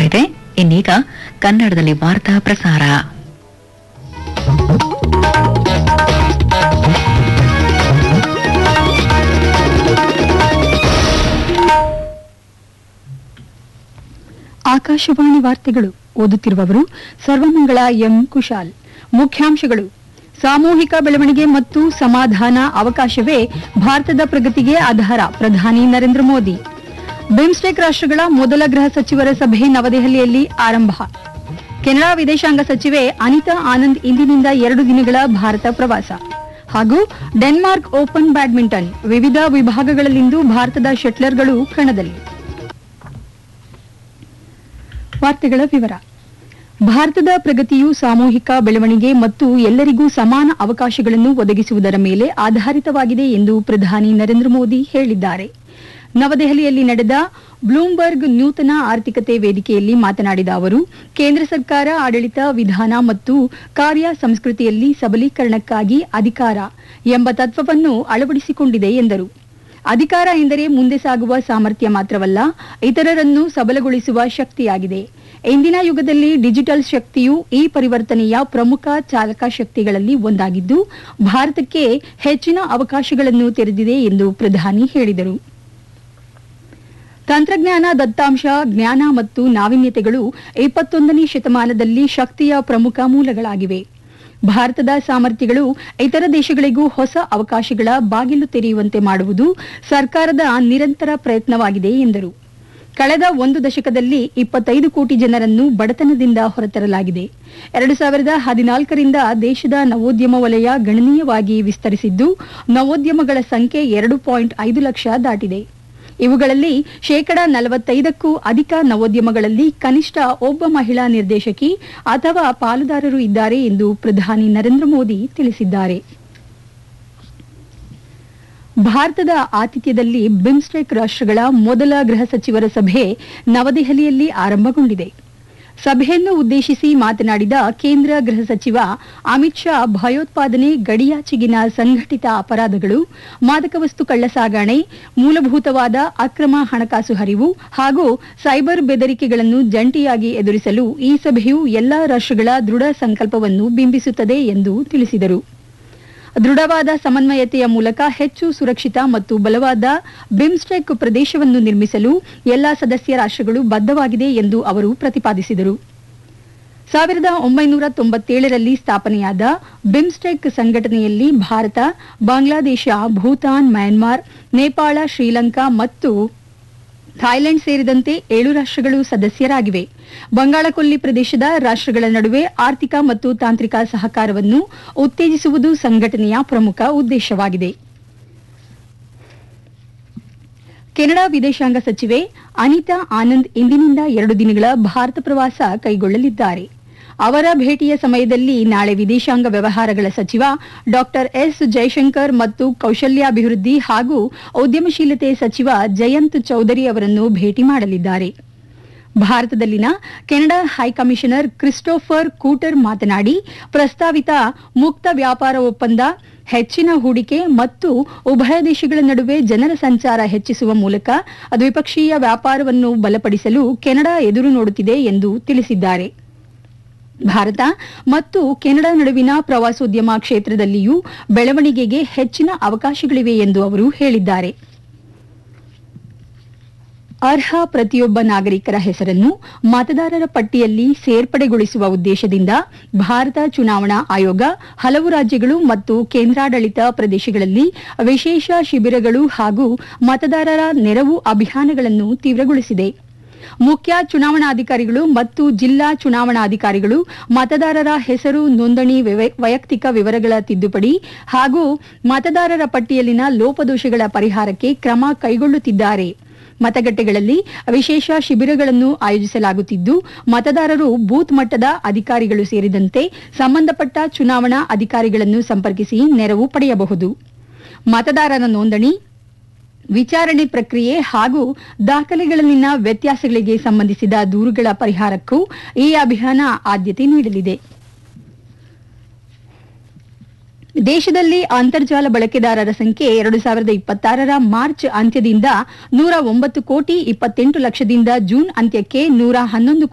ಇದೆ ಇನ್ನೀಗ ಕನ್ನಡದಲ್ಲಿ ವಾರ್ತಾ ಪ್ರಸಾರ ಆಕಾಶವಾಣಿ ವಾರ್ತೆಗಳು ಓದುತ್ತಿರುವವರು ಸರ್ವಮಂಗಳ ಎಂ ಕುಶಾಲ್ ಮುಖ್ಯಾಂಶಗಳು ಸಾಮೂಹಿಕ ಬೆಳವಣಿಗೆ ಮತ್ತು ಸಮಾಧಾನ ಅವಕಾಶವೇ ಭಾರತದ ಪ್ರಗತಿಗೆ ಆಧಾರ ಪ್ರಧಾನಿ ನರೇಂದ್ರ ಮೋದಿ ಬಿಮ್ಸ್ಟೆಕ್ ರಾಷ್ಟ್ರಗಳ ಮೊದಲ ಗೃಹ ಸಚಿವರ ಸಭೆ ನವದೆಹಲಿಯಲ್ಲಿ ಆರಂಭ ಕೆನಡಾ ವಿದೇಶಾಂಗ ಸಚಿವೆ ಅನಿತಾ ಆನಂದ್ ಇಂದಿನಿಂದ ಎರಡು ದಿನಗಳ ಭಾರತ ಪ್ರವಾಸ ಹಾಗೂ ಡೆನ್ಮಾರ್ಕ್ ಓಪನ್ ಬ್ಯಾಡ್ಮಿಂಟನ್ ವಿವಿಧ ವಿಭಾಗಗಳಲ್ಲಿಂದು ಭಾರತದ ಶಟ್ಲರ್ಗಳು ಕಣದಲ್ಲಿ ವಾರ್ತೆಗಳ ವಿವರ ಭಾರತದ ಪ್ರಗತಿಯು ಸಾಮೂಹಿಕ ಬೆಳವಣಿಗೆ ಮತ್ತು ಎಲ್ಲರಿಗೂ ಸಮಾನ ಅವಕಾಶಗಳನ್ನು ಒದಗಿಸುವುದರ ಮೇಲೆ ಆಧಾರಿತವಾಗಿದೆ ಎಂದು ಪ್ರಧಾನಿ ನರೇಂದ್ರ ಮೋದಿ ಹೇಳಿದ್ದಾರೆ ನವದೆಹಲಿಯಲ್ಲಿ ನಡೆದ ಬ್ಲೂಮ್ಬರ್ಗ್ ನೂತನ ಆರ್ಥಿಕತೆ ವೇದಿಕೆಯಲ್ಲಿ ಮಾತನಾಡಿದ ಅವರು ಕೇಂದ್ರ ಸರ್ಕಾರ ಆಡಳಿತ ವಿಧಾನ ಮತ್ತು ಕಾರ್ಯ ಸಂಸ್ಕೃತಿಯಲ್ಲಿ ಸಬಲೀಕರಣಕ್ಕಾಗಿ ಅಧಿಕಾರ ಎಂಬ ತತ್ವವನ್ನು ಅಳವಡಿಸಿಕೊಂಡಿದೆ ಎಂದರು ಅಧಿಕಾರ ಎಂದರೆ ಮುಂದೆ ಸಾಗುವ ಸಾಮರ್ಥ್ಯ ಮಾತ್ರವಲ್ಲ ಇತರರನ್ನು ಸಬಲಗೊಳಿಸುವ ಶಕ್ತಿಯಾಗಿದೆ ಇಂದಿನ ಯುಗದಲ್ಲಿ ಡಿಜಿಟಲ್ ಶಕ್ತಿಯು ಈ ಪರಿವರ್ತನೆಯ ಪ್ರಮುಖ ಚಾಲಕ ಶಕ್ತಿಗಳಲ್ಲಿ ಒಂದಾಗಿದ್ದು ಭಾರತಕ್ಕೆ ಹೆಚ್ಚಿನ ಅವಕಾಶಗಳನ್ನು ತೆರೆದಿದೆ ಎಂದು ಪ್ರಧಾನಿ ಹೇಳಿದರು ತಂತ್ರಜ್ಞಾನ ದತ್ತಾಂಶ ಜ್ಞಾನ ಮತ್ತು ನಾವೀನ್ಯತೆಗಳು ಇಪ್ಪತ್ತೊಂದನೇ ಶತಮಾನದಲ್ಲಿ ಶಕ್ತಿಯ ಪ್ರಮುಖ ಮೂಲಗಳಾಗಿವೆ ಭಾರತದ ಸಾಮರ್ಥ್ಯಗಳು ಇತರ ದೇಶಗಳಿಗೂ ಹೊಸ ಅವಕಾಶಗಳ ಬಾಗಿಲು ತೆರೆಯುವಂತೆ ಮಾಡುವುದು ಸರ್ಕಾರದ ನಿರಂತರ ಪ್ರಯತ್ನವಾಗಿದೆ ಎಂದರು ಕಳೆದ ಒಂದು ದಶಕದಲ್ಲಿ ಇಪ್ಪತ್ತೈದು ಕೋಟಿ ಜನರನ್ನು ಬಡತನದಿಂದ ಹೊರತರಲಾಗಿದೆ ಎರಡು ಸಾವಿರದ ಹದಿನಾಲ್ಕರಿಂದ ದೇಶದ ನವೋದ್ಯಮ ವಲಯ ಗಣನೀಯವಾಗಿ ವಿಸ್ತರಿಸಿದ್ದು ನವೋದ್ಯಮಗಳ ಸಂಖ್ಯೆ ಎರಡು ಪಾಯಿಂಟ್ ಐದು ಲಕ್ಷ ದಾಟಿದೆ ಇವುಗಳಲ್ಲಿ ಶೇಕಡ ನಲವತ್ತೈದಕ್ಕೂ ಅಧಿಕ ನವೋದ್ಯಮಗಳಲ್ಲಿ ಕನಿಷ್ಠ ಒಬ್ಬ ಮಹಿಳಾ ನಿರ್ದೇಶಕಿ ಅಥವಾ ಪಾಲುದಾರರು ಇದ್ದಾರೆ ಎಂದು ಪ್ರಧಾನಿ ನರೇಂದ್ರ ಮೋದಿ ತಿಳಿಸಿದ್ದಾರೆ ಭಾರತದ ಆತಿಥ್ಯದಲ್ಲಿ ಬಿಮ್ಸ್ಟೆಕ್ ರಾಷ್ಟ್ರಗಳ ಮೊದಲ ಗೃಹ ಸಚಿವರ ಸಭೆ ನವದೆಹಲಿಯಲ್ಲಿ ಆರಂಭಗೊಂಡಿದೆ ಸಭೆಯನ್ನು ಉದ್ದೇಶಿಸಿ ಮಾತನಾಡಿದ ಕೇಂದ್ರ ಗೃಹ ಸಚಿವ ಅಮಿತ್ ಶಾ ಭಯೋತ್ಪಾದನೆ ಗಡಿಯಾಚೆಗಿನ ಸಂಘಟಿತ ಅಪರಾಧಗಳು ಮಾದಕ ವಸ್ತು ಕಳ್ಳಸಾಗಣೆ ಮೂಲಭೂತವಾದ ಅಕ್ರಮ ಹಣಕಾಸು ಹರಿವು ಹಾಗೂ ಸೈಬರ್ ಬೆದರಿಕೆಗಳನ್ನು ಜಂಟಿಯಾಗಿ ಎದುರಿಸಲು ಈ ಸಭೆಯು ಎಲ್ಲಾ ರಾಷ್ಟ್ರಗಳ ದೃಢ ಸಂಕಲ್ಪವನ್ನು ಬಿಂಬಿಸುತ್ತದೆ ಎಂದು ತಿಳಿಸಿದರು ದೃಢವಾದ ಸಮನ್ವಯತೆಯ ಮೂಲಕ ಹೆಚ್ಚು ಸುರಕ್ಷಿತ ಮತ್ತು ಬಲವಾದ ಬಿಮ್ಸ್ಟೆಕ್ ಪ್ರದೇಶವನ್ನು ನಿರ್ಮಿಸಲು ಎಲ್ಲಾ ಸದಸ್ಯ ರಾಷ್ಟ್ರಗಳು ಬದ್ಧವಾಗಿದೆ ಎಂದು ಅವರು ಪ್ರತಿಪಾದಿಸಿದರು ಸಾವಿರದ ಒಂಬೈನೂರ ತೊಂಬತ್ತೇಳರಲ್ಲಿ ಸ್ಥಾಪನೆಯಾದ ಬಿಮ್ಸ್ಟೆಕ್ ಸಂಘಟನೆಯಲ್ಲಿ ಭಾರತ ಬಾಂಗ್ಲಾದೇಶ ಭೂತಾನ್ ಮ್ಯಾನ್ಮಾರ್ ನೇಪಾಳ ಶ್ರೀಲಂಕಾ ಮತ್ತು ಥಾಯ್ಲೆಂಡ್ ಸೇರಿದಂತೆ ಏಳು ರಾಷ್ಟ್ರಗಳು ಸದಸ್ಯರಾಗಿವೆ ಬಂಗಾಳಕೊಲ್ಲಿ ಪ್ರದೇಶದ ರಾಷ್ಟ್ರಗಳ ನಡುವೆ ಆರ್ಥಿಕ ಮತ್ತು ತಾಂತ್ರಿಕ ಸಹಕಾರವನ್ನು ಉತ್ತೇಜಿಸುವುದು ಸಂಘಟನೆಯ ಪ್ರಮುಖ ಉದ್ದೇಶವಾಗಿದೆ ಕೆನಡಾ ವಿದೇಶಾಂಗ ಸಚಿವೆ ಅನಿತಾ ಆನಂದ್ ಇಂದಿನಿಂದ ಎರಡು ದಿನಗಳ ಭಾರತ ಪ್ರವಾಸ ಕೈಗೊಳ್ಳಲಿದ್ದಾರೆ ಅವರ ಭೇಟಿಯ ಸಮಯದಲ್ಲಿ ನಾಳೆ ವಿದೇಶಾಂಗ ವ್ಯವಹಾರಗಳ ಸಚಿವ ಡಾಕ್ಟರ್ ಎಸ್ ಜೈಶಂಕರ್ ಮತ್ತು ಕೌಶಲ್ಯಾಭಿವೃದ್ಧಿ ಹಾಗೂ ಉದ್ಯಮಶೀಲತೆ ಸಚಿವ ಜಯಂತ್ ಚೌಧರಿ ಅವರನ್ನು ಭೇಟಿ ಮಾಡಲಿದ್ದಾರೆ ಭಾರತದಲ್ಲಿನ ಕೆನಡಾ ಹೈಕಮಿಷನರ್ ಕ್ರಿಸ್ಟೋಫರ್ ಕೂಟರ್ ಮಾತನಾಡಿ ಪ್ರಸ್ತಾವಿತ ಮುಕ್ತ ವ್ಯಾಪಾರ ಒಪ್ಪಂದ ಹೆಚ್ಚಿನ ಹೂಡಿಕೆ ಮತ್ತು ಉಭಯ ದೇಶಗಳ ನಡುವೆ ಜನರ ಸಂಚಾರ ಹೆಚ್ಚಿಸುವ ಮೂಲಕ ದ್ವಿಪಕ್ಷೀಯ ವ್ಯಾಪಾರವನ್ನು ಬಲಪಡಿಸಲು ಕೆನಡಾ ಎದುರು ನೋಡುತ್ತಿದೆ ಎಂದು ತಿಳಿಸಿದ್ದಾರೆ ಭಾರತ ಮತ್ತು ಕೆನಡಾ ನಡುವಿನ ಪ್ರವಾಸೋದ್ಯಮ ಕ್ಷೇತ್ರದಲ್ಲಿಯೂ ಬೆಳವಣಿಗೆಗೆ ಹೆಚ್ಚಿನ ಅವಕಾಶಗಳಿವೆ ಎಂದು ಅವರು ಹೇಳಿದ್ದಾರೆ ಅರ್ಹ ಪ್ರತಿಯೊಬ್ಬ ನಾಗರಿಕರ ಹೆಸರನ್ನು ಮತದಾರರ ಪಟ್ಟಿಯಲ್ಲಿ ಸೇರ್ಪಡೆಗೊಳಿಸುವ ಉದ್ದೇಶದಿಂದ ಭಾರತ ಚುನಾವಣಾ ಆಯೋಗ ಹಲವು ರಾಜ್ಯಗಳು ಮತ್ತು ಕೇಂದ್ರಾಡಳಿತ ಪ್ರದೇಶಗಳಲ್ಲಿ ವಿಶೇಷ ಶಿಬಿರಗಳು ಹಾಗೂ ಮತದಾರರ ನೆರವು ಅಭಿಯಾನಗಳನ್ನು ತೀವ್ರಗೊಳಿಸಿದೆ ಮುಖ್ಯ ಚುನಾವಣಾಧಿಕಾರಿಗಳು ಮತ್ತು ಜಿಲ್ಲಾ ಚುನಾವಣಾಧಿಕಾರಿಗಳು ಮತದಾರರ ಹೆಸರು ನೋಂದಣಿ ವ್ಯವ- ವೈಯಕ್ತಿಕ ವಿವರಗಳ ತಿದ್ದುಪಡಿ ಹಾಗೂ ಮತದಾರರ ಪಟ್ಟಿಯಲ್ಲಿನ ಲೋಪದೋಷಗಳ ಪರಿಹಾರಕ್ಕೆ ಕ್ರಮ ಕೈಗೊಳ್ಳುತ್ತಿದ್ದಾರೆ ಮತಗಟ್ಟೆಗಳಲ್ಲಿ ವಿಶೇಷ ಶಿಬಿರಗಳನ್ನು ಆಯೋಜಿಸಲಾಗುತ್ತಿದ್ದು ಮತದಾರರು ಬೂತ್ ಮಟ್ಟದ ಅಧಿಕಾರಿಗಳು ಸೇರಿದಂತೆ ಸಂಬಂಧಪಟ್ಟ ಚುನಾವಣಾ ಅಧಿಕಾರಿಗಳನ್ನು ಸಂಪರ್ಕಿಸಿ ನೆರವು ಪಡೆಯಬಹುದು ಮತದಾರರ ನೋಂದಣಿ ವಿಚಾರಣೆ ಪ್ರಕ್ರಿಯೆ ಹಾಗೂ ದಾಖಲೆಗಳಲ್ಲಿನ ವ್ಯತ್ಯಾಸಗಳಿಗೆ ಸಂಬಂಧಿಸಿದ ದೂರುಗಳ ಪರಿಹಾರಕ್ಕೂ ಈ ಅಭಿಯಾನ ಆದ್ಯತೆ ನೀಡಲಿದೆ ದೇಶದಲ್ಲಿ ಅಂತರ್ಜಾಲ ಬಳಕೆದಾರರ ಸಂಖ್ಯೆ ಎರಡು ಸಾವಿರದ ಇಪ್ಪತ್ತಾರರ ಮಾರ್ಚ್ ಅಂತ್ಯದಿಂದ ನೂರ ಒಂಬತ್ತು ಕೋಟಿ ಇಪ್ಪತ್ತೆಂಟು ಲಕ್ಷದಿಂದ ಜೂನ್ ಅಂತ್ಯಕ್ಕೆ ನೂರ ಹನ್ನೊಂದು